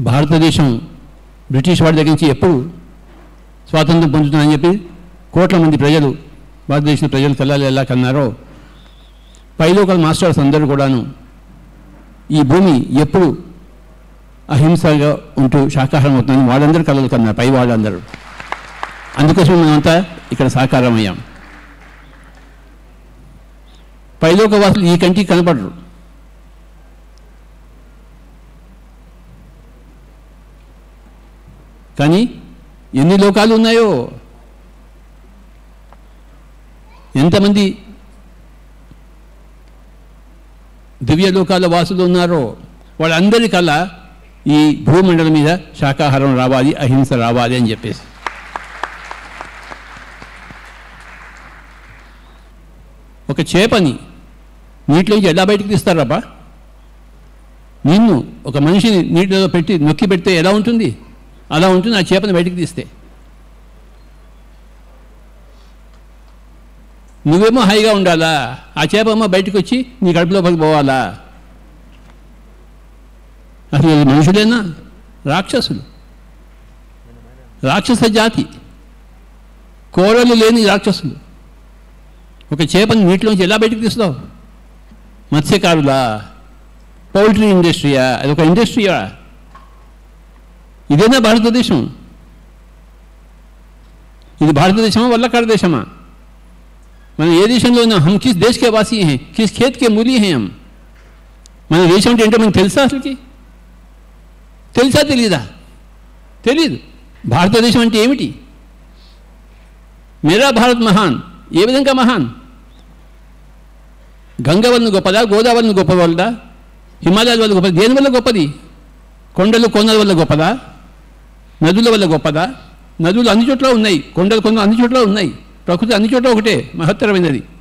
భారతదేశం బ్రిటిష్ వాడి దగ్గర నుంచి ఎప్పుడు స్వాతంత్రం పొందుతుందని చెప్పి కోట్ల మంది ప్రజలు భారతదేశ ప్రజలు తెల్లాలి ఎలా కన్నారో పైలోకల్ మాస్టర్స్ అందరూ కూడాను ఈ భూమి ఎప్పుడు అహింసగా ఉంటూ శాకాహారం అవుతుందని వాళ్ళందరూ కలలు కన్నారు పై వాళ్ళందరూ అందుకోసం మేమంతా ఇక్కడ సాకారం అయ్యాం పైలోక వాసులు ఈ కంటికి కనపడరు కానీ ఎన్ని లోకాలు ఉన్నాయో ఎంతమంది దివ్య లోకాల వాసులు ఉన్నారో వాళ్ళందరి కల ఈ భూమండలం మీద శాకాహారం రావాలి అహింస రావాలి అని చెప్పేసి ఒక చేపని నీటిలోంచి ఎలా బయటికి తీస్తారబ్బా నిన్ను ఒక మనిషిని నీటిలో పెట్టి నొక్కి పెడితే ఎలా ఉంటుంది అలా ఉంటుంది ఆ చేపని బయటికి తీస్తే నువ్వేమో హాయిగా ఉండాలా ఆ చేపేమో బయటకు వచ్చి నీ కడుపులోకి పోవాలా అసలు వీళ్ళు మనుషులేనా రాక్షసులు రాక్షస జాతి కోరలు లేని రాక్షసులు ఒక చేపని నీటిలోంచి ఎలా బయటకు తీస్తావు మత్స్యకారులా పౌల్ట్రీ ఇండస్ట్రీయా అది ఒక ఇండస్ట్రీయా ఇదేనా భారతదేశం ఇది భారతదేశమా వల్లకాడ దేశమా మనం ఏ దేశంలో ఉన్నాం హమ్ కిస్ దేశ్ కే వాసీ హే కిస్ ఖేత్ కే మూలీ హే హమ్ మన దేశం అంటే ఏంటో మనకు తెలుసా అసలుకి తెలుసా తెలీదా తెలీదు భారతదేశం అంటే ఏమిటి మేరా భారత్ మహాన్ ఏ విధంగా మహాన్ గంగ వల్ల గొప్పదా గోదావరిని గొప్ప వల్ల హిమాలయాల వల్ల గొప్పది దేని వల్ల గొప్పది కొండలు కొండల వల్ల గొప్పదా నదుల వల్ల గొప్పదా నదులు అన్ని చోట్ల ఉన్నాయి కొండలు కొండలు అన్ని చోట్ల ఉన్నాయి ప్రకృతి అన్ని చోట్ల ఒకటే మహత్తరమైనది